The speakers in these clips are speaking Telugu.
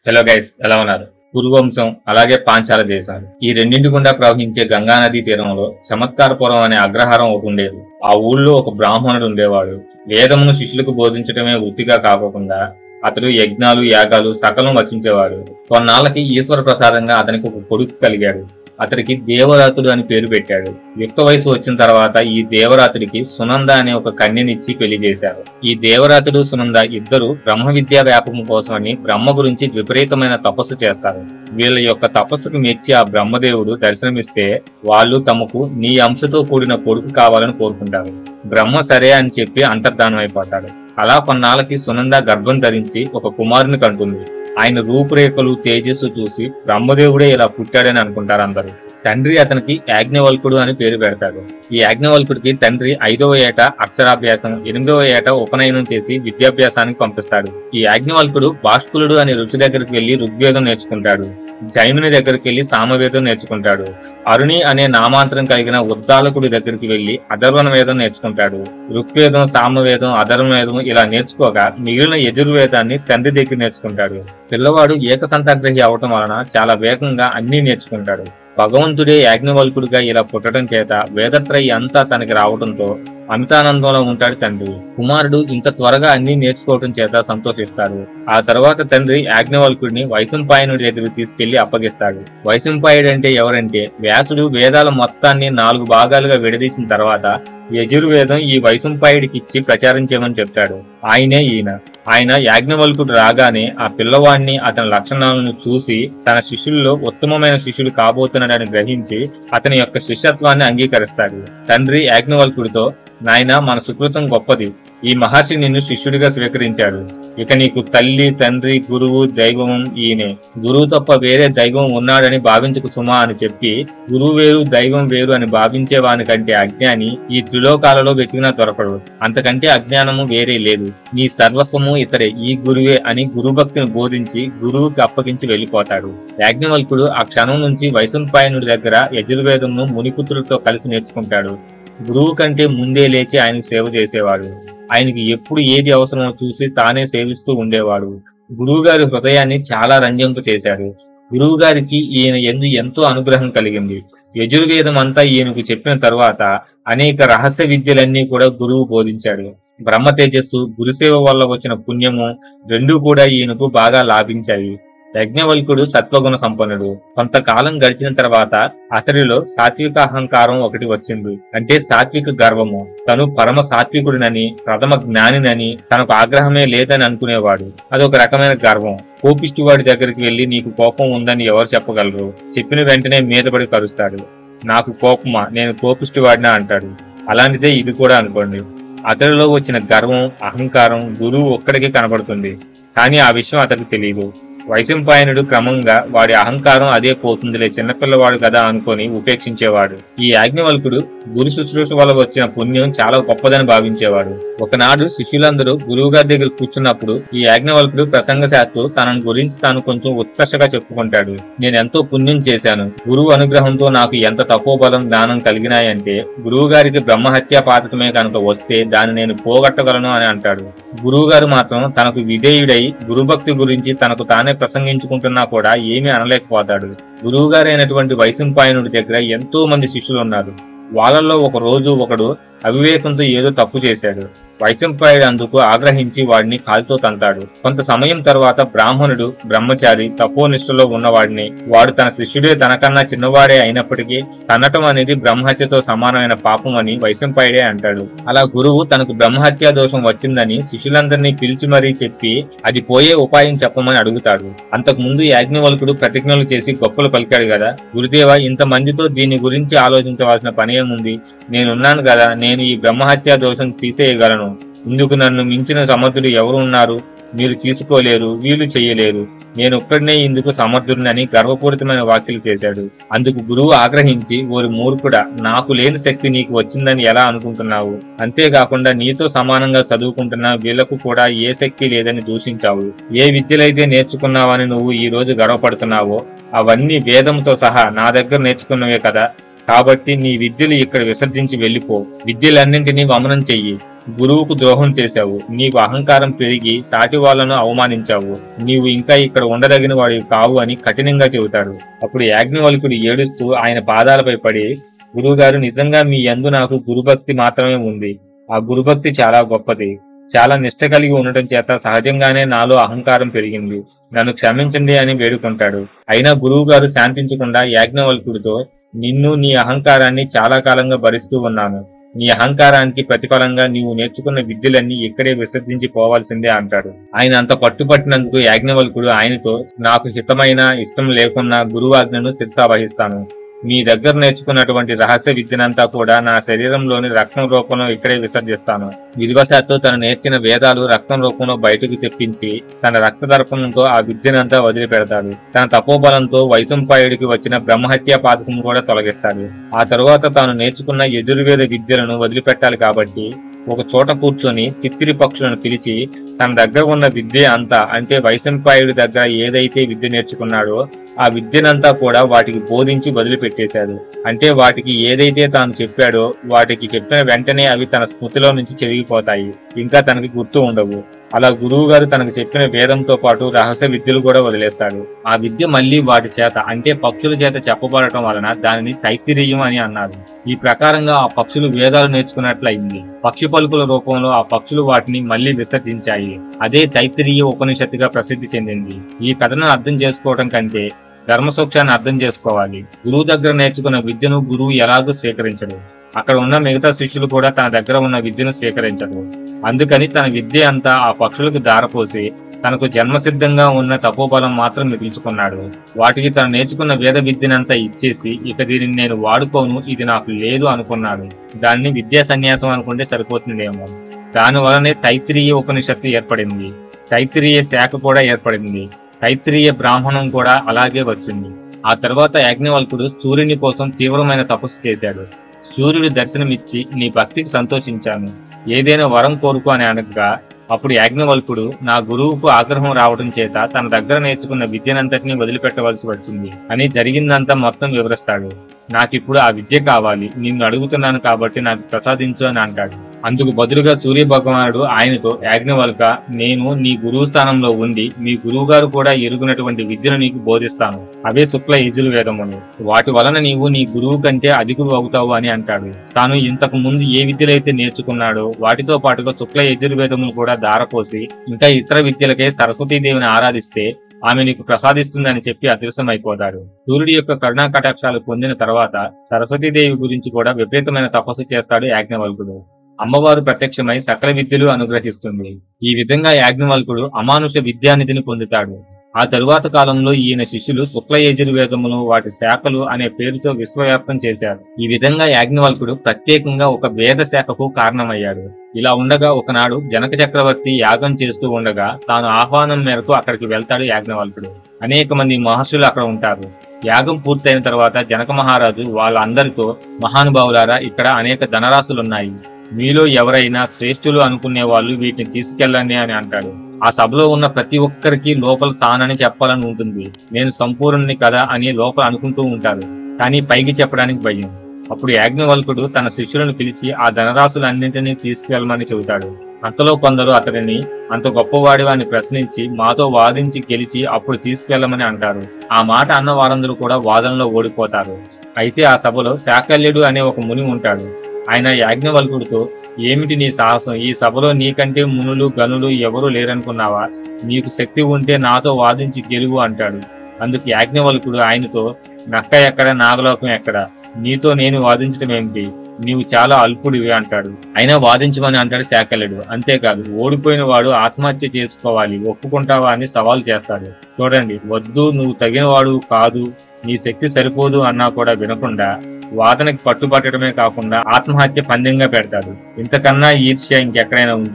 హలో గైస్ ఎలా ఉన్నారు కురువంశం అలాగే పాంచాల దేశాలు ఈ రెండింటి గుండా ప్రవహించే గంగా నదీ తీరంలో చమత్కారపురం అనే అగ్రహారం ఒకటి ఉండేది ఆ ఊళ్ళో ఒక బ్రాహ్మణుడు ఉండేవాడు వేదమును శిష్యులకు బోధించడమే వృత్తిగా కాకుండా అతడు యజ్ఞాలు యాగాలు సకలం రచించేవాడు కొన్నాళ్ళకి ఈశ్వర ప్రసాదంగా అతనికి ఒక కొడుకు కలిగాడు అతడికి దేవరాతుడు అని పేరు పెట్టాడు యుక్త వయసు వచ్చిన తర్వాత ఈ దేవరాతుడికి సునంద అనే ఒక కన్యనిచ్చి పెళ్లి చేశారు ఈ దేవరాతుడు సునంద ఇద్దరు బ్రహ్మ విద్యా వ్యాపకం కోసమని బ్రహ్మ గురించి విపరీతమైన తపస్సు చేస్తారు వీళ్ళ యొక్క తపస్సుకు మెచ్చి ఆ బ్రహ్మదేవుడు దర్శనమిస్తే వాళ్ళు తమకు నీ అంశతో కూడిన కొడుకు కావాలని కోరుకుంటారు బ్రహ్మ సరే అని చెప్పి అంతర్ధానం అయిపోతాడు అలా కొన్నాళ్ళకి సునంద గర్భం ధరించి ఒక కుమారుని కంటుంది ఆయన రూపురేఖలు తేజస్సు చూసి బ్రహ్మదేవుడే ఇలా పుట్టాడని అనుకుంటారు అందరూ తండ్రి అతనికి యాజ్ఞవల్కుడు అని పేరు పెడతాడు ఈ యాజ్ఞవల్కుడికి తండ్రి ఐదవ ఏట అక్షరాభ్యాసం ఎనిమిదవ ఏట ఉపనయనం చేసి విద్యాభ్యాసానికి పంపిస్తాడు ఈ యాజ్ఞవల్కుడు బాష్కులుడు అనే ఋషి దగ్గరికి వెళ్లి ఋగ్వేదం నేర్చుకుంటాడు జైనుని దగ్గరికి వెళ్లి సామవేదం నేర్చుకుంటాడు అరుణి అనే నామాంతరం కలిగిన ఉద్దాలకుడి దగ్గరికి వెళ్లి అధర్వణ వేదం నేర్చుకుంటాడు ఋగ్వేదం సామవేదం అధర్వణ వేదం ఇలా నేర్చుకోగా మిగిలిన యజుర్వేదాన్ని తండ్రి దగ్గర నేర్చుకుంటాడు పిల్లవాడు ఏకసంతాగ్రహి అవటం వలన చాలా వేగంగా అన్ని నేర్చుకుంటాడు భగవంతుడే యాజ్ఞవల్కుడిగా ఇలా పుట్టడం చేత వేదత్రయి అంతా తనకి రావడంతో అమితానందంలో ఉంటాడు తండ్రి కుమారుడు ఇంత త్వరగా అన్ని నేర్చుకోవటం చేత సంతోషిస్తాడు ఆ తర్వాత తండ్రి యాజ్ఞవల్కుడిని వైశంపాయనుడి దగ్గరికి తీసుకెళ్లి అప్పగిస్తాడు వైశంపాయుడు అంటే ఎవరంటే వ్యాసుడు వేదాల మొత్తాన్ని నాలుగు భాగాలుగా విడదీసిన తర్వాత యజుర్వేదం ఈ వైశంపాయుడికి ఇచ్చి ప్రచారం చేయమని చెప్తాడు ఆయనే ఈయన ఆయన యాజ్ఞవల్కుడు రాగానే ఆ పిల్లవాడిని అతని లక్షణాలను చూసి తన శిష్యుల్లో ఉత్తమమైన శిష్యుడు కాబోతున్నాడని గ్రహించి అతని యొక్క శిష్యత్వాన్ని అంగీకరిస్తాడు తండ్రి యాజ్ఞవల్కుడితో నాయన మన సుకృతం గొప్పది ఈ మహర్షి నిన్ను శిష్యుడిగా స్వీకరించాడు ఇక నీకు తల్లి తండ్రి గురువు దైవము ఈయనే గురువు తప్ప వేరే దైవం ఉన్నాడని భావించకు సుమా అని చెప్పి గురువు వేరు దైవం వేరు అని భావించే వానికంటే అజ్ఞాని ఈ త్రిలోకాలలో వెతికినా దొరకడు అంతకంటే అజ్ఞానము వేరే లేదు నీ సర్వస్వము ఇతడే ఈ గురువే అని గురుభక్తిని బోధించి గురువుకి అప్పగించి వెళ్లిపోతాడు యాజ్ఞవల్కుడు ఆ క్షణం నుంచి వైశంపాయనుడి దగ్గర యజుర్వేదంను మునిపుత్రులతో కలిసి నేర్చుకుంటాడు గురువు కంటే ముందే లేచి ఆయనకు సేవ చేసేవాడు ఆయనకి ఎప్పుడు ఏది అవసరమో చూసి తానే సేవిస్తూ ఉండేవాడు గురువు గారి హృదయాన్ని చాలా రంజింప చేశాడు గురువు గారికి ఈయన ఎందు ఎంతో అనుగ్రహం కలిగింది యజుర్వేదం అంతా ఈయనకు చెప్పిన తరువాత అనేక రహస్య విద్యలన్నీ కూడా గురువు బోధించాడు బ్రహ్మ తేజస్సు గురుసేవ వల్ల వచ్చిన పుణ్యము రెండూ కూడా ఈయనకు బాగా లాభించాయి యజ్ఞవల్కుడు సత్వగుణ సంపన్నుడు కొంతకాలం గడిచిన తర్వాత అతడిలో సాత్విక అహంకారం ఒకటి వచ్చింది అంటే సాత్విక గర్వము తను పరమ సాత్వికుడినని ప్రథమ జ్ఞానినని తనకు ఆగ్రహమే లేదని అనుకునేవాడు అదొక రకమైన గర్వం కోపిష్టి వాడి దగ్గరికి వెళ్లి నీకు కోపం ఉందని ఎవరు చెప్పగలరు చెప్పిన వెంటనే మీదపడి కరుస్తాడు నాకు కోపమా నేను కోపిష్టి వాడినా అంటాడు అలాంటిదే ఇది కూడా అనుకోండి అతడిలో వచ్చిన గర్వం అహంకారం గురువు ఒక్కడికి కనబడుతుంది కానీ ఆ విషయం అతడికి తెలియదు వైశంపాయనుడు క్రమంగా వాడి అహంకారం అదే పోతుందిలే చిన్నపిల్లవాడు కదా అనుకొని ఉపేక్షించేవాడు ఈ యాజ్ఞవల్కుడు గురు శుశ్రూష వల్ల వచ్చిన పుణ్యం చాలా గొప్పదని భావించేవాడు ఒకనాడు శిష్యులందరూ గురువు గారి దగ్గర కూర్చున్నప్పుడు ఈ యాజ్ఞవల్కుడు ప్రసంగశాత్తు తన గురించి తాను కొంచెం ఉత్కర్షగా చెప్పుకుంటాడు నేను ఎంతో పుణ్యం చేశాను గురువు అనుగ్రహంతో నాకు ఎంత తపోబలం జ్ఞానం కలిగినాయంటే గురువు గారికి బ్రహ్మహత్య పాతకమే కనుక వస్తే దాన్ని నేను పోగొట్టగలను అని అంటాడు గురువు గారు మాత్రం తనకు విధేయుడై గురుభక్తి గురించి తనకు తానే ప్రసంగించుకుంటున్నా కూడా ఏమీ అనలేకపోతాడు గురువు గారైనటువంటి వైశంపాయనుడి దగ్గర ఎంతో మంది శిష్యులు ఉన్నారు వాళ్ళల్లో ఒక రోజు ఒకడు అవివేకంతో ఏదో తప్పు చేశాడు వైశంపాయుడు అందుకు ఆగ్రహించి వాడిని కాలుతో తంతాడు కొంత సమయం తర్వాత బ్రాహ్మణుడు బ్రహ్మచారి తపోనిష్టలో ఉన్నవాడిని వాడు తన శిష్యుడే తనకన్నా చిన్నవాడే అయినప్పటికీ తన్నటం అనేది బ్రహ్మహత్యతో సమానమైన పాపం అని వైశంపాయుడే అంటాడు అలా గురువు తనకు బ్రహ్మహత్యా దోషం వచ్చిందని శిష్యులందరినీ పిలిచి మరీ చెప్పి అది పోయే ఉపాయం చెప్పమని అడుగుతాడు అంతకు ముందు యాజ్ఞవల్కుడు ప్రతిజ్ఞలు చేసి గొప్పలు పలికాడు కదా గురుదేవ ఇంత మందితో దీని గురించి ఆలోచించవలసిన పని ఏముంది నేనున్నాను కదా నేను ఈ బ్రహ్మహత్యా దోషం తీసేయగలను ఇందుకు నన్ను మించిన సమర్థుడు ఎవరు ఉన్నారు మీరు తీసుకోలేరు వీలు చేయలేరు నేను ఒక్కడినే ఇందుకు సమర్థుడినని గర్వపూరితమైన వ్యాఖ్యలు చేశాడు అందుకు గురువు ఆగ్రహించి ఓరి మూర్ఖుడా నాకు లేని శక్తి నీకు వచ్చిందని ఎలా అనుకుంటున్నావు అంతేకాకుండా నీతో సమానంగా చదువుకుంటున్న వీళ్లకు కూడా ఏ శక్తి లేదని దూషించావు ఏ విద్యలైతే నేర్చుకున్నావని నువ్వు ఈ రోజు గర్వపడుతున్నావో అవన్నీ వేదంతో సహా నా దగ్గర నేర్చుకున్నవే కదా కాబట్టి నీ విద్యలు ఇక్కడ విసర్జించి వెళ్ళిపో విద్యలన్నింటినీ వమనం చెయ్యి గురువుకు ద్రోహం చేశావు నీకు అహంకారం పెరిగి సాటి వాళ్ళను అవమానించావు నీవు ఇంకా ఇక్కడ ఉండదగిన వాడివి కావు అని కఠినంగా చెబుతాడు అప్పుడు యాజ్ఞవల్కుడు ఏడుస్తూ ఆయన పాదాలపై పడి గురువుగారు నిజంగా మీ యందు నాకు గురుభక్తి మాత్రమే ఉంది ఆ గురుభక్తి చాలా గొప్పది చాలా నిష్ట కలిగి ఉండటం చేత సహజంగానే నాలో అహంకారం పెరిగింది నన్ను క్షమించండి అని వేడుకుంటాడు అయినా గురువు గారు శాంతించకుండా యాజ్ఞవల్కుడితో నిన్ను నీ అహంకారాన్ని చాలా కాలంగా భరిస్తూ ఉన్నాను నీ అహంకారానికి ప్రతిఫలంగా నీవు నేర్చుకున్న విద్యలన్నీ ఇక్కడే విసర్జించి పోవాల్సిందే అంటాడు ఆయన అంత పట్టుపట్టినందుకు యాజ్ఞవల్కుడు ఆయనతో నాకు హితమైన ఇష్టం లేకున్నా గురువాజ్ఞను శిరసావహిస్తాను మీ దగ్గర నేర్చుకున్నటువంటి రహస్య విద్యనంతా కూడా నా శరీరంలోని రక్తం రూపంలో ఇక్కడే విసర్జిస్తాను విధివశాత్తు తను నేర్చిన వేదాలు రక్తం రూపంలో బయటకు తెప్పించి తన రక్త దర్పణంతో ఆ విద్యనంతా వదిలిపెడతాడు తన తపోబలంతో వైశంపాయుడికి వచ్చిన బ్రహ్మహత్యా పాతకం కూడా తొలగిస్తాడు ఆ తరువాత తాను నేర్చుకున్న యజుర్వేద విద్యలను వదిలిపెట్టాలి కాబట్టి ఒక చోట కూర్చొని చిత్తిరి పక్షులను పిలిచి తన దగ్గర ఉన్న విద్య అంతా అంటే వైశంపాయుడి దగ్గర ఏదైతే విద్య నేర్చుకున్నాడో ఆ విద్యనంతా కూడా వాటికి బోధించి వదిలిపెట్టేశాడు అంటే వాటికి ఏదైతే తాను చెప్పాడో వాటికి చెప్పిన వెంటనే అవి తన స్మృతిలో నుంచి చెరిగిపోతాయి ఇంకా తనకి గుర్తు ఉండవు అలా గురువు గారు తనకు చెప్పిన వేదంతో పాటు రహస్య విద్యలు కూడా వదిలేస్తాడు ఆ విద్య మళ్ళీ వాటి చేత అంటే పక్షుల చేత చెప్పబడటం వలన దానిని తైత్తిరీయం అని అన్నారు ఈ ప్రకారంగా ఆ పక్షులు వేదాలు నేర్చుకున్నట్లయింది పక్షి పలుకుల రూపంలో ఆ పక్షులు వాటిని మళ్ళీ విసర్జించాయి అదే తైత్తిరీయ ఉపనిషత్తుగా ప్రసిద్ధి చెందింది ఈ కథను అర్థం చేసుకోవటం కంటే ధర్మసూక్షాన్ని అర్థం చేసుకోవాలి గురువు దగ్గర నేర్చుకున్న విద్యను గురువు ఎలాగూ స్వీకరించడు అక్కడ ఉన్న మిగతా శిష్యులు కూడా తన దగ్గర ఉన్న విద్యను స్వీకరించరు అందుకని తన విద్య అంతా ఆ పక్షులకు దారపోసి తనకు జన్మసిద్ధంగా ఉన్న తపోబలం మాత్రం మిగిల్చుకున్నాడు వాటికి తను నేర్చుకున్న వేద విద్యనంతా ఇచ్చేసి ఇక దీనిని నేను వాడుకోను ఇది నాకు లేదు అనుకున్నాడు దాన్ని విద్యా సన్యాసం అనుకుంటే సరిపోతుందేమో దాని వలనే తైత్రీయ ఉపనిషత్తు ఏర్పడింది తైత్రీయ శాఖ కూడా ఏర్పడింది తైత్రీయ బ్రాహ్మణం కూడా అలాగే వచ్చింది ఆ తర్వాత యాజ్ఞవల్కుడు సూర్యుని కోసం తీవ్రమైన తపస్సు చేశాడు సూర్యుడు దర్శనమిచ్చి నీ భక్తికి సంతోషించాను ఏదైనా వరం కోరుకు అని అనగా అప్పుడు యాజ్ఞవల్కుడు నా గురువుకు ఆగ్రహం రావడం చేత తన దగ్గర నేర్చుకున్న విద్యనంతటినీ వదిలిపెట్టవలసి వచ్చింది అని జరిగిందంతా మొత్తం వివరిస్తాడు నాకిప్పుడు ఆ విద్య కావాలి నిన్ను అడుగుతున్నాను కాబట్టి నాకు ప్రసాదించు అని అంటాడు అందుకు బదులుగా సూర్య భగవానుడు ఆయనతో యాజ్ఞవల్క నేను నీ గురువు స్థానంలో ఉండి మీ గురువు గారు కూడా ఎరుగునటువంటి విద్యను నీకు బోధిస్తాను అవే శుక్ల యజులు వేదములు వాటి వలన నీవు నీ గురువు కంటే అధికుడు అవుతావు అని అంటాడు తాను ఇంతకు ముందు ఏ విద్యలైతే నేర్చుకున్నాడో వాటితో పాటుగా శుక్ల యజుర్వేదములు కూడా దారపోసి ఇంకా ఇతర విద్యలకే సరస్వతీదేవిని ఆరాధిస్తే ఆమె నీకు ప్రసాదిస్తుందని చెప్పి అదృశ్యమైపోతాడు సూర్యుడి యొక్క కరుణా కటాక్షాలు పొందిన తర్వాత సరస్వతీదేవి గురించి కూడా విపరీతమైన తపస్సు చేస్తాడు యాజ్ఞవల్కుడు అమ్మవారు ప్రత్యక్షమై సకల విద్యలు అనుగ్రహిస్తుంది ఈ విధంగా యాజ్ఞవల్కుడు అమానుష విద్యానిధిని పొందుతాడు ఆ తరువాత కాలంలో ఈయన శిష్యులు శుక్ల యజుర్వేదములు వాటి శాఖలు అనే పేరుతో విశ్వవ్యాప్తం చేశారు ఈ విధంగా యాజ్ఞవల్కుడు ప్రత్యేకంగా ఒక వేద శాఖకు కారణమయ్యాడు ఇలా ఉండగా ఒకనాడు జనక చక్రవర్తి యాగం చేస్తూ ఉండగా తాను ఆహ్వానం మేరకు అక్కడికి వెళ్తాడు యాజ్ఞవల్కుడు అనేక మంది మహర్షులు అక్కడ ఉంటారు యాగం పూర్తయిన తర్వాత జనక మహారాజు వాళ్ళందరితో మహానుభావులారా ఇక్కడ అనేక ధనరాశులున్నాయి మీలో ఎవరైనా శ్రేష్ఠులు అనుకునే వాళ్ళు వీటిని తీసుకెళ్ళండి అని అంటాడు ఆ సభలో ఉన్న ప్రతి ఒక్కరికి లోపల తానని చెప్పాలని ఉంటుంది నేను సంపూర్ణుని కదా అని లోపల అనుకుంటూ ఉంటారు కానీ పైకి చెప్పడానికి భయం అప్పుడు యాజ్ఞవల్కుడు తన శిష్యులను పిలిచి ఆ ధనరాశులన్నింటినీ తీసుకెళ్ళమని చెబుతాడు అంతలో కొందరు అతడిని అంత గొప్పవాడివా అని ప్రశ్నించి మాతో వాదించి గెలిచి అప్పుడు తీసుకెళ్లమని అంటారు ఆ మాట అన్న వారందరూ కూడా వాదనలో ఓడిపోతారు అయితే ఆ సభలో శాకల్యుడు అనే ఒక ముని ఉంటాడు ఆయన యాజ్ఞవల్కుడితో ఏమిటి నీ సాహసం ఈ సభలో నీకంటే మునులు గనులు ఎవరూ లేరనుకున్నావా నీకు శక్తి ఉంటే నాతో వాదించి గెలువు అంటాడు అందుకు యాజ్ఞవల్కుడు ఆయనతో నక్క ఎక్కడ నాగలోకం ఎక్కడ నీతో నేను వాదించడం ఏమిటి నీవు చాలా అల్పుడివి అంటాడు అయినా వాదించమని అంటాడు శాకల్యుడు అంతేకాదు ఓడిపోయిన వాడు ఆత్మహత్య చేసుకోవాలి ఒప్పుకుంటావా అని సవాల్ చేస్తాడు చూడండి వద్దు నువ్వు తగినవాడు కాదు నీ శక్తి సరిపోదు అన్నా కూడా వినకుండా వాదనకి పట్టుబట్టడమే కాకుండా ఆత్మహత్య పందెంగా పెడతాడు ఇంతకన్నా ఈర్ష్య ఇంకెక్కడైనా ఉంటుందా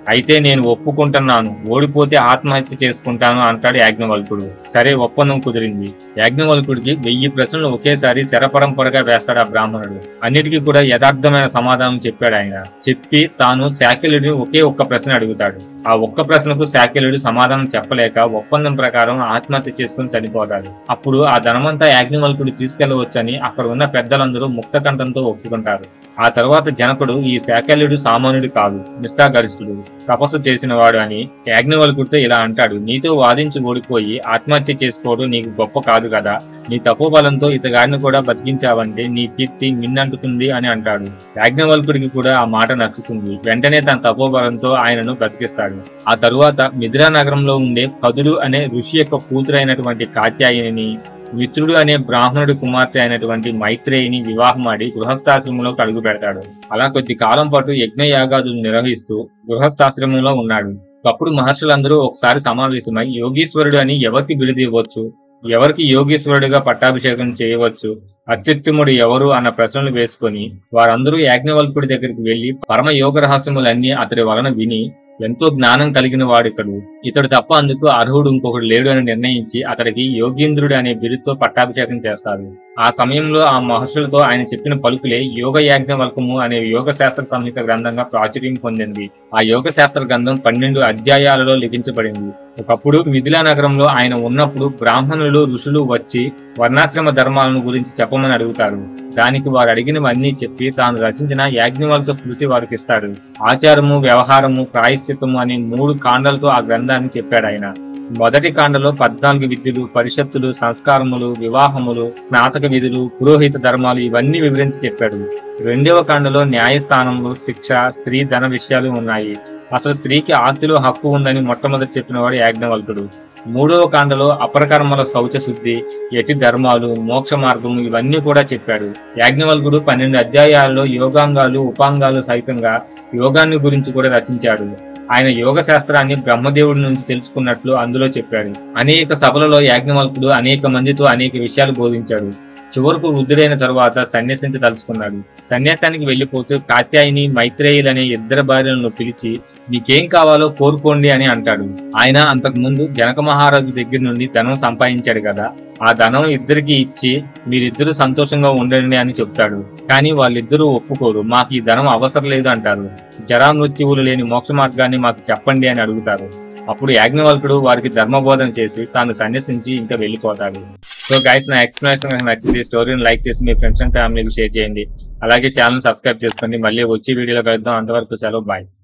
అయితే నేను ఒప్పుకుంటున్నాను ఓడిపోతే ఆత్మహత్య చేసుకుంటాను అంటాడు యాజ్ఞవల్కుడు సరే ఒప్పందం కుదిరింది యాజ్ఞవల్కుడికి వెయ్యి ప్రశ్నలు ఒకేసారి శరపరంపరగా వేస్తాడు ఆ బ్రాహ్మణుడు అన్నిటికీ కూడా యథార్థమైన సమాధానం చెప్పాడు ఆయన చెప్పి తాను శాకిలుడిని ఒకే ఒక్క ప్రశ్న అడుగుతాడు ఆ ఒక్క ప్రశ్నకు శాకిలుడు సమాధానం చెప్పలేక ఒప్పందం ప్రకారం ఆత్మహత్య చేసుకుని చనిపోతాడు అప్పుడు ఆ ధనమంతా యాజ్ఞవల్కుడు తీసుకెళ్లవచ్చని అక్కడ ఉన్న పెద్దలందరూ ముక్తకంఠంతో ఒప్పుకుంటారు ఆ తర్వాత జనకుడు ఈ శాకల్యుడు సామాన్యుడు కాదు నిష్ఠాగరిష్ఠుడు తపస్సు చేసిన వాడు అని యాజ్ఞవల్కుడితో ఇలా అంటాడు నీతో వాదించి ఓడిపోయి ఆత్మహత్య చేసుకోవడం నీకు గొప్ప కాదు కదా నీ తపోబలంతో ఇతగాడిని కూడా బతికించావంటే నీ కీర్తి మిన్నంటుతుంది అని అంటాడు యాజ్ఞవల్కుడికి కూడా ఆ మాట నచ్చుతుంది వెంటనే తన తపోబలంతో ఆయనను బ్రతికిస్తాడు ఆ తరువాత మిథిలా నగరంలో ఉండే కదుడు అనే ఋషి యొక్క కూతురైనటువంటి కాత్యాయనిని మిత్రుడు అనే బ్రాహ్మణుడి కుమార్తె అయినటువంటి మైత్రేయిని వివాహమాడి గృహస్థాశ్రమంలోకి అడుగు పెడతాడు అలా కొద్ది కాలం పాటు యజ్ఞ యాగాదులు నిర్వహిస్తూ గృహస్థాశ్రమంలో ఉన్నాడు అప్పుడు మహర్షులందరూ ఒకసారి సమావేశమై యోగీశ్వరుడు అని ఎవరికి బిరుదు ఇవ్వచ్చు ఎవరికి యోగీశ్వరుడిగా పట్టాభిషేకం చేయవచ్చు అత్యుత్తముడు ఎవరు అన్న ప్రశ్నలు వేసుకొని వారందరూ యాజ్ఞవల్కుడి దగ్గరికి వెళ్లి పరమ యోగ రహస్యములన్నీ అతడి వలన విని ఎంతో జ్ఞానం కలిగిన వాడికడు ఇతడు తప్ప అందుకు అర్హుడు ఇంకొకడు లేడు అని నిర్ణయించి అతడికి యోగీంద్రుడు అనే బిరుదుతో పట్టాభిషేకం చేస్తారు ఆ సమయంలో ఆ మహర్షులతో ఆయన చెప్పిన పలుకులే యోగ యాజ్ఞవల్కము అనే యోగ శాస్త్ర సంహిత గ్రంథంగా ప్రాచుర్యం పొందింది ఆ యోగ శాస్త్ర గ్రంథం పన్నెండు అధ్యాయాలలో లిఖించబడింది ఒకప్పుడు మిథిలా నగరంలో ఆయన ఉన్నప్పుడు బ్రాహ్మణులు ఋషులు వచ్చి వర్ణాశ్రమ ధర్మాలను గురించి చెప్పమని అడుగుతారు దానికి వారు అడిగినవన్నీ చెప్పి తాను రచించిన యాజ్ఞవల్క స్మృతి వారికి ఇస్తాడు ఆచారము వ్యవహారము ప్రాయశ్చిత్తము అనే మూడు కాండలతో ఆ గ్రంథాన్ని చెప్పాడు ఆయన మొదటి కాండలో పద్నాలుగు విద్యలు పరిషత్తులు సంస్కారములు వివాహములు స్నాతక విధులు పురోహిత ధర్మాలు ఇవన్నీ వివరించి చెప్పాడు రెండవ కాండలో న్యాయస్థానములు శిక్ష స్త్రీ ధన విషయాలు ఉన్నాయి అసలు స్త్రీకి ఆస్తిలో హక్కు ఉందని మొట్టమొదటి చెప్పినవాడు యాజ్ఞవల్కుడు మూడవ కాండలో అపరకర్మల శౌచ శుద్ధి యతి ధర్మాలు మోక్ష మార్గము ఇవన్నీ కూడా చెప్పాడు యాజ్ఞవల్కుడు పన్నెండు అధ్యాయాల్లో యోగాంగాలు ఉపాంగాలు సహితంగా యోగాన్ని గురించి కూడా రచించాడు ఆయన యోగ శాస్త్రాన్ని బ్రహ్మదేవుడి నుంచి తెలుసుకున్నట్లు అందులో చెప్పాడు అనేక సభలలో యాజ్ఞవల్కుడు అనేక మందితో అనేక విషయాలు బోధించాడు చివరకు వృద్ధుడైన తరువాత సన్యాసించదలుచుకున్నాడు సన్యాసానికి వెళ్లిపోతూ కాత్యాయిని మైత్రేయులనే ఇద్దరు భార్యలను పిలిచి మీకేం కావాలో కోరుకోండి అని అంటాడు ఆయన అంతకు ముందు జనక మహారాజు దగ్గర నుండి ధనం సంపాదించాడు కదా ఆ ధనం ఇద్దరికి ఇచ్చి మీరిద్దరూ సంతోషంగా ఉండండి అని చెప్తాడు కానీ వాళ్ళిద్దరూ ఒప్పుకోరు మాకు ఈ ధనం అవసరం లేదు అంటారు జరా మృత్యువులు లేని మోక్ష మార్గాన్ని మాకు చెప్పండి అని అడుగుతారు అప్పుడు యాజ్ఞవల్కుడు వారికి ధర్మబోధన చేసి తాను సన్యసించి ఇంకా వెళ్ళిపోతాడు సో గైస్ నా ఎక్స్ప్లెనేషన్ కనుక నచ్చింది స్టోరీని లైక్ చేసి మీ ఫ్రెండ్స్ అండ్ ఫ్యామిలీకి షేర్ చేయండి అలాగే ఛానల్ సబ్స్క్రైబ్ చేసుకోండి మళ్ళీ వచ్చే వీడియోలో కలుద్దాం అంతవరకు సెలవు బాయ్